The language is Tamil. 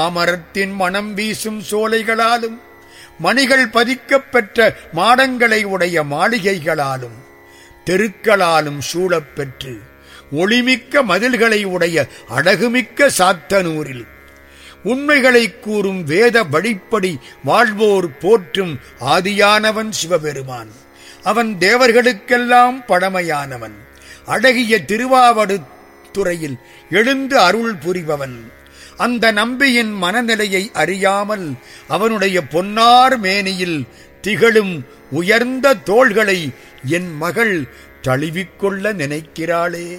மாமரத்தின் மனம் வீசும் சோலைகளாலும் மணிகள் பதிக்கப் பெற்ற மாடங்களை உடைய மாளிகைகளாலும் தெருக்களாலும் சூழப் பெற்று ஒளிமிக்க மதில்களை உடைய அழகுமிக்க சாத்தனூரில் உண்மைகளை கூறும் வேத வழிப்படி வாழ்வோர் போற்றும் ஆதியானவன் சிவபெருமான் அவன் தேவர்களுக்கெல்லாம் பழமையானவன் அழகிய திருவாவடுதுறையில் எழுந்து அருள் புரிபவன் அந்த நம்பியின் மனநிலையை அறியாமல் அவனுடைய பொன்னார் மேனியில் திகழும் உயர்ந்த தோள்களை என் மகள் தழுவிக்கொள்ள நினைக்கிறாளே